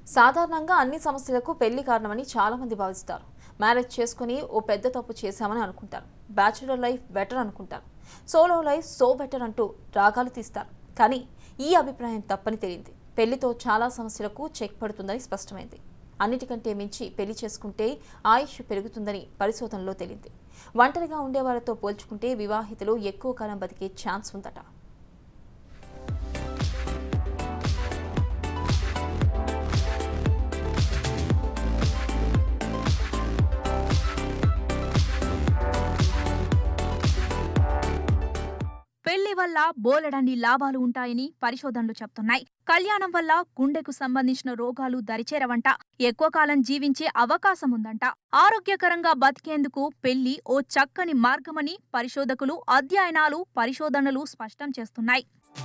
సాధారణంగా అన్ని సమస్యలకు పెళ్లి కారణమని చాలా మంది భావిస్తారు మ్యారేజ్ చేసుకుని ఓ పెద్ద తప్పు చేశామని అనుకుంటారు బ్యాచులర్ లైఫ్ బెటర్ అనుకుంటారు సోలో లైఫ్ సో బెటర్ అంటూ రాగాలు తీస్తారు కానీ ఈ అభిప్రాయం తప్పని తెలియంది పెళ్లితో చాలా సమస్యలకు చెక్ పడుతుందని స్పష్టమైంది అన్నిటికంటే మించి పెళ్లి చేసుకుంటే ఆయుష్ పెరుగుతుందని పరిశోధనలో తేలింది ఒంటరిగా ఉండే వారితో పోల్చుకుంటే వివాహితులు ఎక్కువ కాలం బతికే ఛాన్స్ ఉందట పెళ్లి వల్ల బోలెడన్ని లాభాలు ఉంటాయని పరిశోధనలు చెప్తున్నాయి కళ్యాణం వల్ల గుండెకు సంబంధించిన రోగాలు దరిచేరవంట ఎక్కువ కాలం జీవించే అవకాశం ఉందంట ఆరోగ్యకరంగా బతికేందుకు పెళ్లి ఓ చక్కని మార్గమని పరిశోధకులు అధ్యయనాలు పరిశోధనలు స్పష్టం చేస్తున్నాయి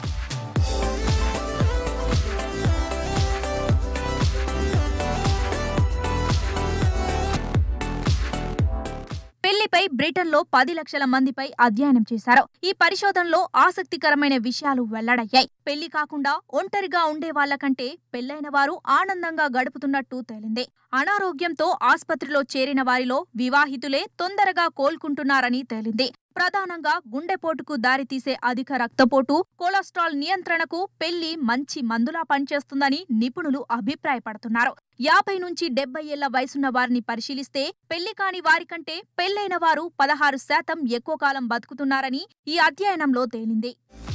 పెళ్లిపై బ్రిటన్లో పది లక్షల మందిపై అధ్యయనం చేశారు ఈ పరిశోధనలో ఆసక్తికరమైన విషయాలు వెల్లడయ్యాయి పెళ్లి కాకుండా ఒంటరిగా ఉండే వాళ్ళకంటే పెళ్లైన వారు ఆనందంగా గడుపుతున్నట్టు తేలింది అనారోగ్యంతో ఆస్పత్రిలో చేరిన వారిలో వివాహితులే తొందరగా కోలుకుంటున్నారని తేలింది ప్రధానంగా గుండెపోటుకు దారితీసే అధిక రక్తపోటు కొలెస్ట్రాల్ నియంత్రణకు పెళ్లి మంచి మందులా పనిచేస్తుందని నిపుణులు అభిప్రాయపడుతున్నారు యాభై నుంచి డెబ్బై ఏళ్ల వయసున్న వారిని పరిశీలిస్తే పెళ్లి కాని వారికంటే పెళ్లైన వారు పదహారు శాతం ఎక్కువ కాలం బతుకుతున్నారని ఈ అధ్యయనంలో తేలింది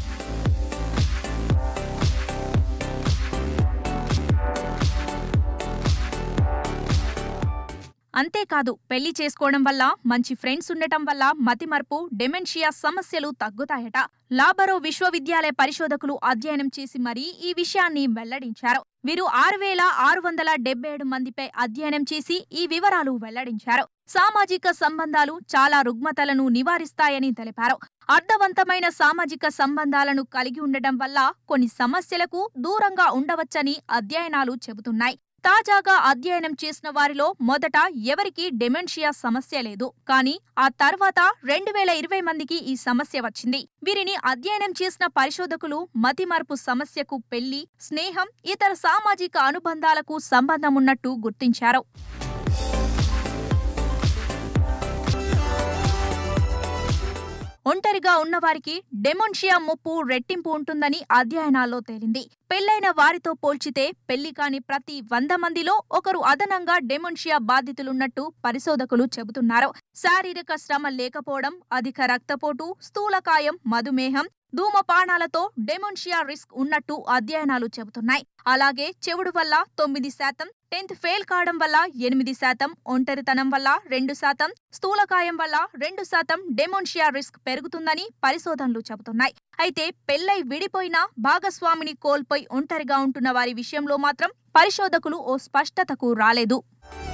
అంతేకాదు పెళ్లి చేసుకోవడం వల్ల మంచి ఫ్రెండ్స్ ఉండటం వల్ల మతిమరుపు డెమెన్షియా సమస్యలు తగ్గుతాయట లాబరో విశ్వవిద్యాలయ పరిశోధకులు అధ్యయనం చేసి మరీ ఈ విషయాన్ని వెల్లడించారు వీరు ఆరు వేల ఆరు వందల డెబ్బై ఏడు మందిపై అధ్యయనం చేసి ఈ వివరాలు వెల్లడించారు సామాజిక సంబంధాలు చాలా రుగ్మతలను నివారిస్తాయని తెలిపారు అర్థవంతమైన సామాజిక సంబంధాలను కలిగి ఉండటం వల్ల కొన్ని సమస్యలకు దూరంగా ఉండవచ్చని అధ్యయనాలు చెబుతున్నాయి తాజాగా అధ్యయనం చేసిన వారిలో మొదట ఎవరికీ డెమెన్షియా సమస్య లేదు కానీ ఆ తర్వాత రెండు వేల ఇరవై మందికి ఈ సమస్య వచ్చింది వీరిని అధ్యయనం చేసిన పరిశోధకులు మతిమరుపు సమస్యకు పెళ్లి స్నేహం ఇతర సామాజిక అనుబంధాలకు సంబంధం ఉన్నట్టు గుర్తించారు ఒంటరిగా ఉన్నవారికి డెమోన్షియా ముప్పు రెట్టింపు ఉంటుందని అధ్యయనాల్లో తేలింది పెళ్లైన వారితో పోల్చితే పెళ్లి కాని ప్రతి వంద మందిలో ఒకరు అదనంగా డెమోన్షియా బాధితులున్నట్టు పరిశోధకులు చెబుతున్నారు శారీరక శ్రమ లేకపోవడం అధిక రక్తపోటు స్థూలకాయం మధుమేహం ధూమపానాలతో డెమోన్షియా రిస్క్ ఉన్నట్టు అధ్యయనాలు చెబుతున్నాయి అలాగే చెవుడు వల్ల తొమ్మిది శాతం టెన్త్ ఫెయిల్ కావడం వల్ల ఎనిమిది శాతం ఒంటరితనం వల్ల రెండు శాతం స్థూలకాయం వల్ల రెండు శాతం డెమోన్షియా రిస్క్ పెరుగుతుందని పరిశోధనలు చెబుతున్నాయి అయితే పెళ్లై విడిపోయినా భాగస్వామిని కోల్పోయి ఒంటరిగా ఉంటున్న వారి విషయంలో మాత్రం పరిశోధకులు ఓ స్పష్టతకు రాలేదు